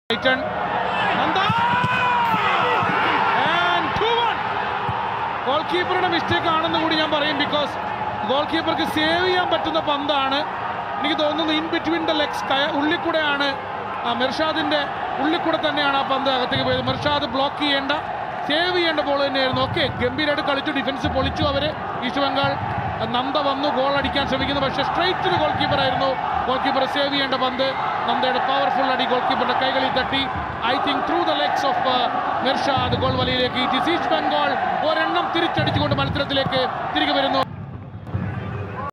Brighton. Nanda And 2-1. Goal കീപ്പറുടെ mistake ആണെന്ന് കൂടി ഞാൻ പറയും ബിക്കോസ് ഗോൾ കീപ്പർക്ക് സേവ് ചെയ്യാൻ പറ്റുന്ന പന്താണ് എനിക്ക് തോന്നുന്നു ഇൻ ബിറ്റ്വീൻ ദ ലെഗ്സ് ഉള്ളിൽ കൂടെയാണ് ആ മെർഷാദിന്റെ ഉള്ളിൽ കൂടെ തന്നെയാണ് ആ പന്ത് അകത്തേക്ക് പോയത് മെർഷാദ് ബ്ലോക്ക് ചെയ്യേണ്ട സേവ് ചെയ്യേണ്ട ബോൾ തന്നെയായിരുന്നു ഓക്കെ ഗംഭീരമായിട്ട് കളിച്ചു ഡിഫൻസ് പൊളിച്ചു അവര് ഈസ്റ്റ് ബംഗാൾ നന്ദ വന്നു ഗോൾ അടിക്കാൻ ശ്രമിക്കുന്നു പക്ഷേ സ്ട്രൈറ്റ് ഗോൾ കീപ്പർ ആയിരുന്നു ഗോൾ കീപ്പർ സേവ് ചെയ്യേണ്ട പന്ത് നന്ദയുടെ പവർഫുൾ അടി ഗോൾ കീപ്പറുടെ കൈകളിൽ തട്ടി I think through the legs of Mirshad goal വലയിലേക്ക് ഈസ്റ്റ് ബംഗാൾ ഒരെണ്ണം തിരിച്ചടിച്ചുകൊണ്ട് മത്സരത്തിലേക്ക് തിരികെ വരുന്നു